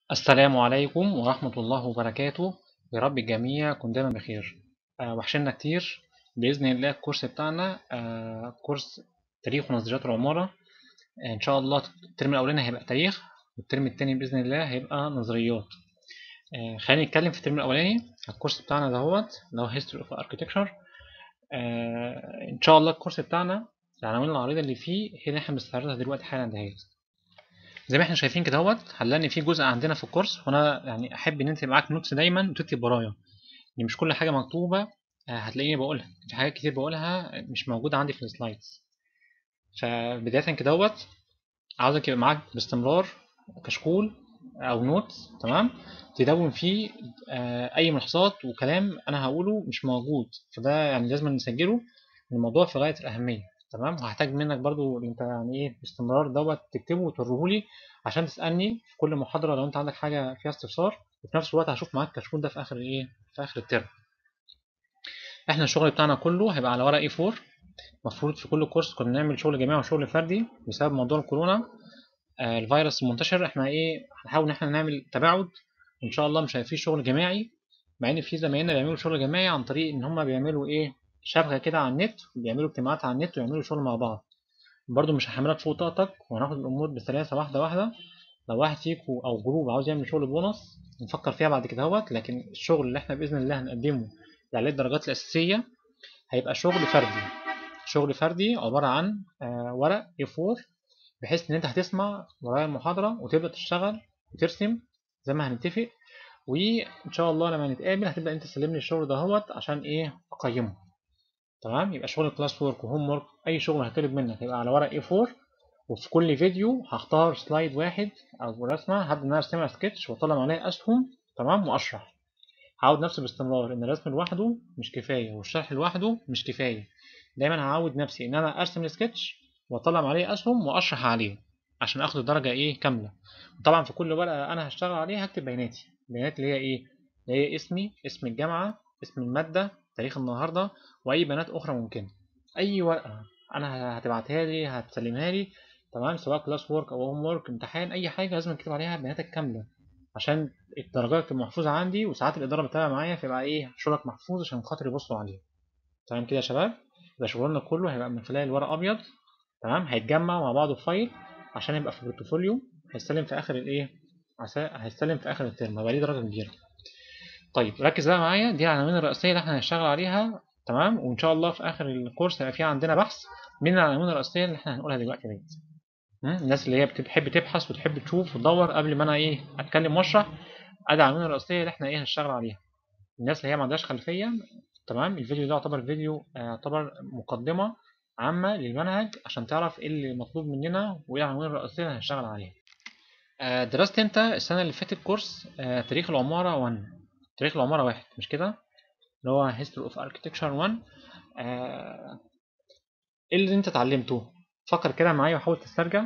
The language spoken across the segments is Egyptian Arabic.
السلام عليكم ورحمة الله وبركاته يا رب الجميع يكون دايما بخير آه وحشنا كتير بإذن الله الكورس بتاعنا آه كورس تاريخ ونظريات العمارة آه إن شاء الله الترم الأولاني هيبقى تاريخ والترم التاني بإذن الله هيبقى نظريات آه خلينا نتكلم في الترم الأولاني الكورس بتاعنا دهوت اللي هو History of Architecture آه إن شاء الله الكورس بتاعنا العناوين العريضة اللي فيه هي اللي احنا بنستعرضها دلوقتي حالا دهيت زي ما احنا شايفين كده اهوت هنلاقي في جزء عندنا في الكورس وانا يعني احب ان انت يبقى معاك نوتس دايما وتكتب ورايا يعني مش كل حاجه مكتوبه هتلاقيني بقولها في حاجات كتير بقولها مش موجوده عندي في السلايدز فبدايه كده اهوت عاوزك يبقى معاك باستمرار كشكول او نوتس تمام تدون فيه اي ملاحظات وكلام انا هقوله مش موجود فده يعني لازم نسجله الموضوع في غايه الاهميه تمام وهحتاج منك برضو انت يعني ايه باستمرار دوت تكتبه وتوريهولي عشان تسالني في كل محاضره لو انت عندك حاجه فيها استفسار وفي نفس الوقت هشوف معاك الكشكول ده في اخر ايه في اخر الترم احنا الشغل بتاعنا كله هيبقى على ورق اي 4 المفروض في كل كورس كنا نعمل شغل جماعي وشغل فردي بسبب موضوع الكورونا آه الفيروس المنتشر احنا ايه هنحاول ان احنا نعمل تباعد وان شاء الله مش هيبقى فيه شغل جماعي مع ان في زمايلنا بيعملوا شغل جماعي عن طريق ان هم بيعملوا ايه شبكه كده على النت بيعملوا اجتماعات على النت ويعملوا شغل مع بعض برضو مش هحملك فوق طاقتك وهناخد الامور بسلاسه واحده واحده لو واحد فيكم او جروب عاوز يعمل شغل بونص نفكر فيها بعد كده اهوت لكن الشغل اللي احنا باذن الله هنقدمه عليه الدرجات الاساسيه هيبقى شغل فردي شغل فردي عباره عن آه ورق A4 بحيث ان انت هتسمع ورايا المحاضره وتبدا تشتغل وترسم زي ما هنتفق وان شاء الله لما نتقابل هتبدا انت تسلم لي الشغل دهوت عشان ايه اقيمه تمام يبقى شغل كلاس وورك وهوم وورك اي شغل هطلب منك هيبقى على ورق A4 وفي كل فيديو هختار سلايد واحد او رسمه هبدا ان انا ارسمها سكتش واطلع عليها اسهم تمام واشرح هعود نفسي باستمرار ان الرسم لوحده مش كفايه والشرح لوحده مش كفايه دايما هعود نفسي ان انا ارسم السكتش واطلع عليه اسهم واشرح عليه عشان اخد الدرجه ايه كامله طبعا في كل ورقه انا هشتغل عليها هكتب بياناتي بيانات اللي هي ايه اللي هي اسمي اسم الجامعه اسم الماده تاريخ النهارده واي بيانات اخرى ممكنه اي ورقه انا هتبعتها لي هتسلمها لي تمام سواء كلاس وورك او هوم وورك امتحان اي حاجه لازم اكتب عليها بياناتك كامله عشان الدرجات تبقى محفوظه عندي وساعات الاداره بتتابع معايا فيبقى ايه شغلك محفوظ عشان خاطر يبصوا عليه تمام كده يا شباب يبقى شغلنا كله هيبقى من خلال ورق ابيض تمام هيتجمع مع بعضه في فايل عشان يبقى في بورتفوليو هيستلم في اخر الايه هيستلم في اخر الترم هيبقى ليه درجه كبيره طيب ركز بقى معايا دي العناوين الرئيسيه اللي احنا هنشتغل عليها تمام وان شاء الله في اخر الكورس هيبقى في عندنا بحث من العناوين الرئيسيه اللي احنا هنقولها دلوقتي ديت الناس اللي هي بتحب تبحث وتحب تشوف وتدور قبل ما انا ايه اتكلم واشرح ادي العناوين الرئيسيه اللي احنا ايه هنشتغل عليها الناس اللي هي ما عندهاش خلفيه تمام الفيديو ده يعتبر فيديو يعتبر مقدمه عامه للمنهج عشان تعرف ايه اللي مطلوب مننا وايه العناوين الرئيسيه اللي هنشتغل عليها درست انت السنه اللي فاتت كورس تاريخ العماره 1 تاريخ العماره واحد مش كده اللي هو History of Architecture 1 آه... ايه اللي انت اتعلمته فكر كده معايا وحاول تسترجع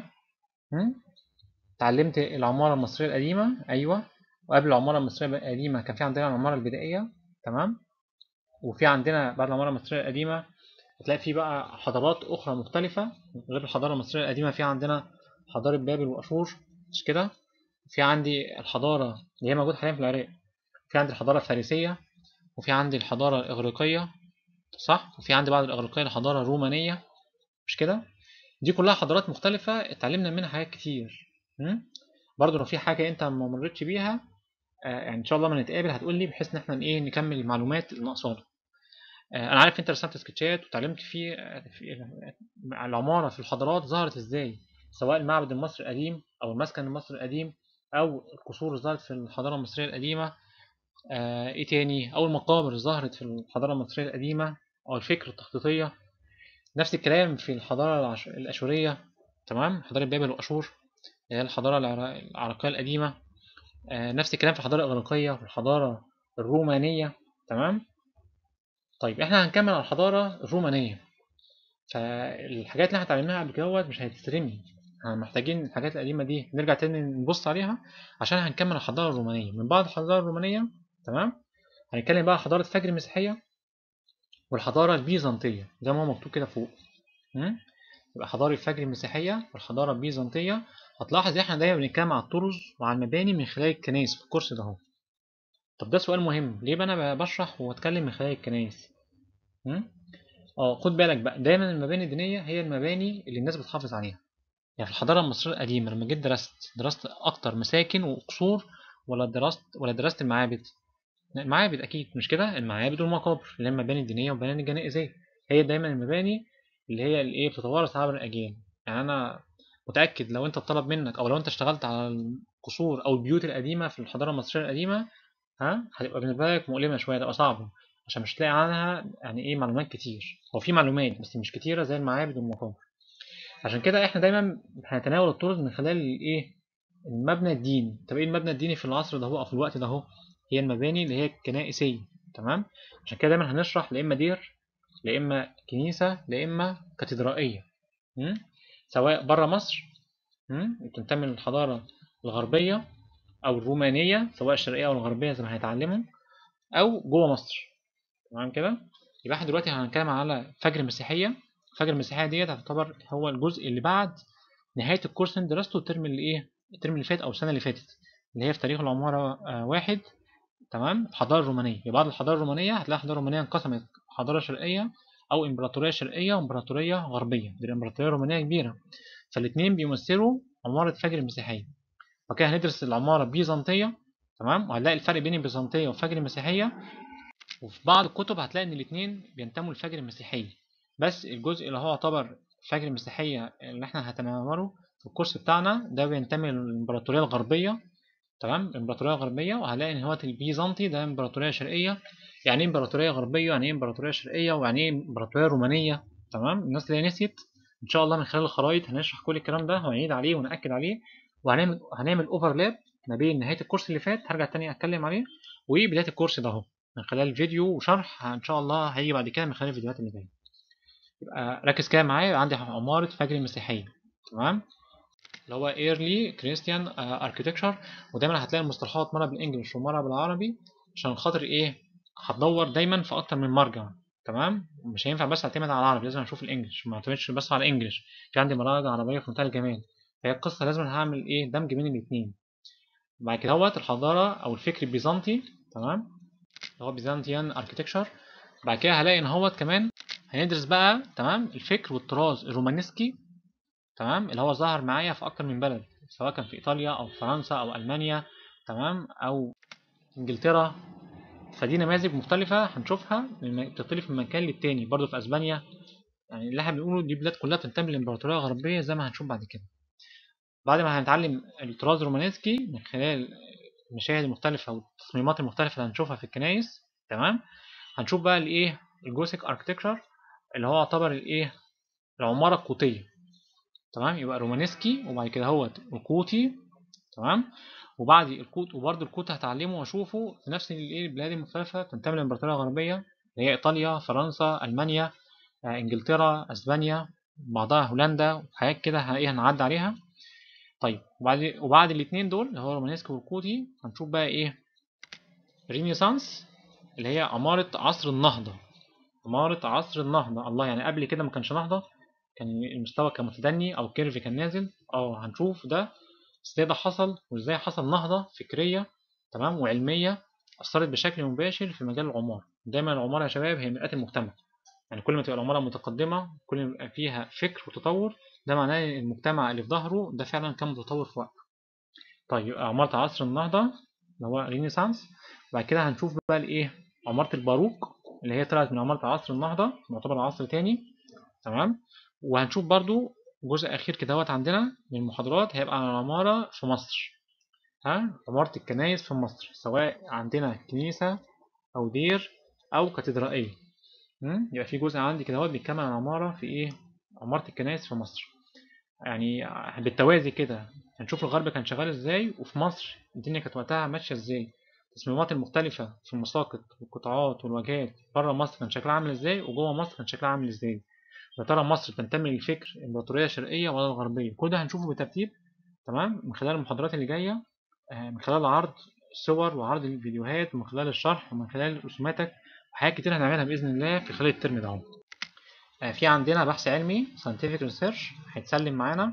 اتعلمت العمارة المصرية القديمة أيوة وقبل العمارة المصرية القديمة كان في عندنا العمارة البدائية تمام وفي عندنا بعد العمارة المصرية القديمة هتلاقي في بقى حضارات أخرى مختلفة غير الحضارة المصرية القديمة في عندنا حضارة بابل وأشور مش كده في عندي الحضارة اللي هي موجودة حاليا في العراق في عندي الحضارة الفارسية وفي عندي الحضارة الإغريقية صح وفي عندي بعد الإغريقية الحضارة الرومانية مش كده دي كلها حضارات مختلفة اتعلمنا منها حاجات كتير برضه لو في حاجة انت ما مرتش بيها آه يعني ان شاء الله ما نتقابل هتقول لي بحيث ان احنا ايه نكمل المعلومات الناقصانا آه انا عارف انت رسمت سكتشات وتعلمت في, في العمارة في الحضارات ظهرت ازاي سواء المعبد المصري القديم او المسكن المصري القديم او القصور ظهرت في الحضارة المصرية القديمة آه ايه تاني او المقابر ظهرت في الحضارة المصرية القديمة او الفكر التخطيطية نفس الكلام في الحضارة الأشورية تمام حضارة بابل وأشور اللي هي الحضارة العراقية القديمة آه نفس الكلام في الحضارة الإغريقية والحضارة الرومانية تمام طيب احنا هنكمل على الحضارة الرومانية فالحاجات اللي احنا اتعلمناها قبل كده مش هتسترمي احنا محتاجين الحاجات القديمة دي نرجع تاني نبص عليها عشان هنكمل الحضارة الرومانية من بعد الحضارة الرومانية تمام هنتكلم بقى حضارة فجر المسيحية والحضارة البيزنطية زي ما هو مكتوب كده فوق يبقى حضارة فجر المسيحية والحضارة البيزنطية هتلاحظ احنا دايما بنتكلم على الطرز وعلى المباني من خلال الكنائس في الكورس ده اهو طب ده سؤال مهم ليه بقى انا بشرح واتكلم من خلال الكنائس هم؟ اه خد بالك بقى دايما المباني الدينيه هي المباني اللي الناس بتحافظ عليها يعني في الحضاره المصريه القديمه لما جيت درست درست اكتر مساكن وقصور ولا درست ولا درست المعابد المعابد اكيد مش كده المعابد والمقابر اللي هي المباني الدينيه والمباني الجنائزيه هي دايما المباني اللي هي الايه بتتوارث عبر الاجيال يعني انا متاكد لو انت طلب منك او لو انت اشتغلت على القصور او البيوت القديمه في الحضاره المصريه القديمه ها هتبقى بالنسبه لك مؤلمه شويه تبقى صعبه عشان مش تلاقي عنها يعني ايه معلومات كتير هو في معلومات بس مش كتيره زي المعابد والمقابر عشان كده احنا دايما هنتناول الطرز من خلال الايه المبنى الديني طب ايه المبنى الديني في العصر ده هو او في الوقت ده هو هي المباني اللي هي الكنائسيه تمام عشان كده دايما هنشرح لا اما دير لا اما كنيسه لا اما كاتدرائيه م? سواء بره مصر بتنتمي للحضاره الغربيه او الرومانيه سواء الشرقيه او الغربيه زي ما هنتعلموا او جوه مصر تمام كده يبقى احنا دلوقتي هنتكلم على فجر المسيحيه فجر المسيحيه ديت تعتبر هو الجزء اللي بعد نهايه الكورس اللي درسته الترم اللي ايه الترم اللي فات او السنه اللي فاتت اللي هي في تاريخ العماره آه واحد تمام الحضاره الرومانيه يبقى بعد الحضاره الرومانيه هتلاقي الحضاره الرومانيه انقسمت حضاره شرقيه او امبراطوريه شرقيه وامبراطوريه غربيه دي الامبراطوريه الرومانيه كبيره فالاثنين بيمثلوا عماره فجر المسيحيه فكده هندرس العماره البيزنطيه تمام وهنلاقي الفرق بين البيزنطيه وفجر المسيحيه وفي بعض الكتب هتلاقي ان الاثنين بينتموا لفجر المسيحيه بس الجزء اللي هو يعتبر فجر المسيحيه اللي احنا هنتناوله في الكورس بتاعنا ده بينتمي للامبراطوريه الغربيه تمام الامبراطوريه الغربيه وهنلاقي ان هو البيزنطي ده امبراطوريه شرقيه يعني ايه امبراطوريه غربيه يعني ايه امبراطوريه شرقيه ويعني ايه امبراطوريه رومانيه تمام الناس اللي نسيت ان شاء الله من خلال الخرائط هنشرح كل الكلام ده وهنعيد عليه ونأكد عليه وهنعمل هنعمل اوفرلاب ما بين نهايه الكورس اللي فات هرجع تاني اتكلم عليه وبدايه الكورس ده اهو من خلال فيديو وشرح ان شاء الله هيجي بعد كده من خلال الفيديوهات اللي جايه يبقى ركز كده معايا عندي عماره فجر المسيحيه تمام اللي هو early Christian architecture ودايما هتلاقي المصطلحات مرة بالانجلش ومرة بالعربي عشان خاطر ايه هتدور دايما في اكتر من مرجع تمام مش هينفع بس اعتمد على العربي لازم اشوف الانجليش ما اعتمدش بس على الانجليش في عندي مراجع عربيه في منتهى الجمال فهي القصه لازم هعمل ايه دمج بين الاثنين بعد كده هوت الحضاره او الفكر البيزنطي تمام اللي هو بيزنطيان اركتكشر بعد كده هلاقي ان هوت كمان هندرس بقى تمام الفكر والطراز الرومانسكي تمام اللي هو ظهر معايا في اكتر من بلد سواء كان في ايطاليا او فرنسا او المانيا تمام او انجلترا فدي نماذج مختلفة هنشوفها بتختلف من مكان للتاني برضو في اسبانيا يعني اللي احنا بنقوله دي بلاد كلها بتنتمي للامبراطورية الغربية زي ما هنشوف بعد كده بعد ما هنتعلم الطراز الرومانسكي من خلال المشاهد المختلفة والتصميمات المختلفة اللي هنشوفها في الكنائس تمام هنشوف بقى الايه الجوثيك اركتكتشر اللي هو يعتبر الايه العمارة القوطية تمام يبقى رومانسكي وبعد كده هوت القوطي تمام وبعد الكوت وبرده الكوت هتعلمه واشوفه في نفس الايه البلاد المختلفة تنتمي للامبراطورية الغربية اللي هي ايطاليا فرنسا المانيا انجلترا اسبانيا بعضها هولندا وحاجات كده ايه هنعدي عليها طيب وبعد وبعد الاثنين دول اللي هو رومانسكي والقوطي هنشوف بقى ايه رينيسانس اللي هي عمارة عصر النهضة عمارة عصر النهضة الله يعني قبل كده ما كانش نهضة كان المستوى كان متدني او الكيرف كان نازل اه هنشوف ده ازاي ده حصل وازاي حصل نهضة فكرية تمام وعلمية أثرت بشكل مباشر في مجال العمارة دايما العمارة يا شباب هي مرآة المجتمع يعني كل ما تبقى العمارة متقدمة كل ما يبقى فيها فكر وتطور ده معناه ان المجتمع اللي في ظهره ده فعلا كان متطور في وقته طيب عمارة عصر النهضة اللي هو رينيسانس بعد كده هنشوف بقى الايه عمارة الباروك اللي هي طلعت من عمارة عصر النهضة معتبر عصر تاني تمام وهنشوف برضو جزء أخير كده عندنا من المحاضرات هيبقى عن العمارة في مصر ها عمارة الكنايس في مصر سواء عندنا كنيسة أو دير أو كاتدرائية يبقى في جزء عندي كده بيتكلم عن العمارة في إيه عمارة الكنايس في مصر يعني بالتوازي كده هنشوف الغرب كان شغال إزاي وفي مصر الدنيا كانت وقتها ماشية إزاي التصميمات المختلفة في المساقط والقطاعات والواجهات بره مصر كان شكلها عامل إزاي وجوه مصر كان شكلها عامل إزاي يا ترى مصر تنتمي للفكر الامبراطوريه الشرقيه ولا الغربيه كل ده هنشوفه بالترتيب تمام من خلال المحاضرات اللي جايه من خلال عرض صور وعرض الفيديوهات ومن خلال الشرح ومن خلال رسوماتك وحاجات كتير هنعملها باذن الله في خلال الترم ده في عندنا بحث علمي scientific research هيتسلم معانا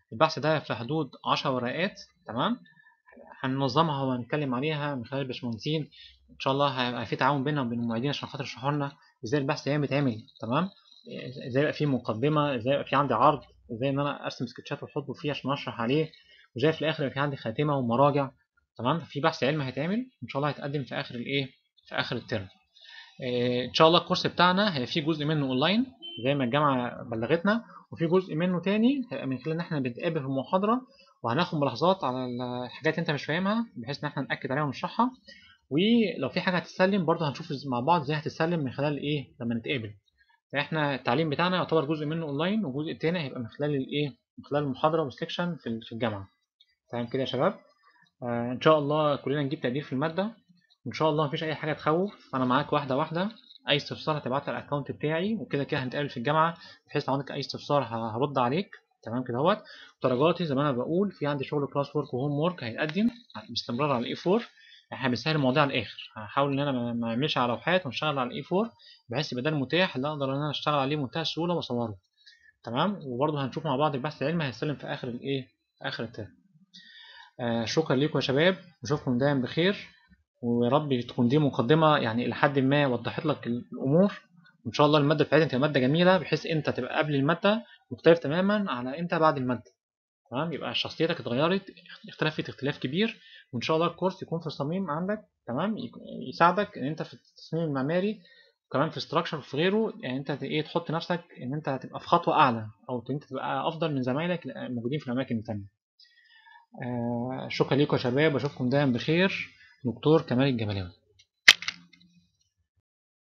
البحث ده في حدود 10 ورقات تمام هننظمها وهنتكلم عليها من خلال الباشمهندسين ان شاء الله هيبقى في تعاون بيننا وبين المعيدين عشان خاطر يشرحوا لنا ازاي البحث ده بيتعمل تمام ازاي يبقى فيه مقدمه ازاي يبقى في عندي عرض ازاي ان انا ارسم سكتشات واحطه فيه عشان اشرح عليه وازاي في الاخر يبقى في عندي خاتمه ومراجع تمام في بحث علمي هيتعمل ان شاء الله هيتقدم في اخر الايه في اخر الترم إيه ان شاء الله الكورس بتاعنا هيبقى فيه جزء منه اونلاين زي ما الجامعه بلغتنا وفي جزء منه تاني هيبقى من خلال ان احنا بنتقابل في المحاضره وهناخد ملاحظات على الحاجات اللي انت مش فاهمها بحيث ان احنا ناكد عليها ونشرحها ولو في حاجه هتتسلم برضه هنشوف مع بعض ازاي هتتسلم من خلال ايه لما نتقابل فاحنا التعليم بتاعنا يعتبر جزء منه اونلاين والجزء التاني هيبقى من خلال الايه من خلال المحاضره والسكشن في في الجامعه تمام كده يا شباب آه ان شاء الله كلنا نجيب تقدير في الماده وان شاء الله مفيش اي حاجه تخوف انا معاك واحده واحده اي استفسار هتبعت على الاكونت بتاعي وكده كده هنتقابل في الجامعه بحيث لو عندك اي استفسار هرد عليك تمام كده اهوت درجاتي زي ما انا بقول في عندي شغل كلاس ورك وهوم ورك هيتقدم باستمرار على الاي 4 احنا بنسهل المواضيع على الاخر هحاول ان انا ما اعملش على لوحات ونشتغل على الاي 4 بحيث يبقى ده المتاح اللي اقدر ان انا اشتغل عليه بمنتهى السهوله واصوره تمام وبرضه هنشوف مع بعض البحث العلمي هيسلم في اخر الايه في اخر الترم آه شكرا لكم يا شباب واشوفكم دايما بخير ويا رب تكون دي مقدمه يعني لحد ما وضحت لك الامور وان شاء الله الماده بتاعتنا تبقى ماده جميله بحيث انت تبقى قبل الماده مختلف تماما على انت بعد الماده تمام يبقى شخصيتك اتغيرت اختلفت اختلاف كبير وان شاء الله الكورس يكون في الصميم عندك تمام يساعدك ان انت في التصميم المعماري وكمان في استراكشر في غيره يعني انت ايه تحط نفسك ان انت هتبقى في خطوه اعلى او انت تبقى افضل من زمايلك الموجودين في الاماكن التانية آه شكرا لكم يا شباب واشوفكم دايما بخير دكتور كمال الجمالي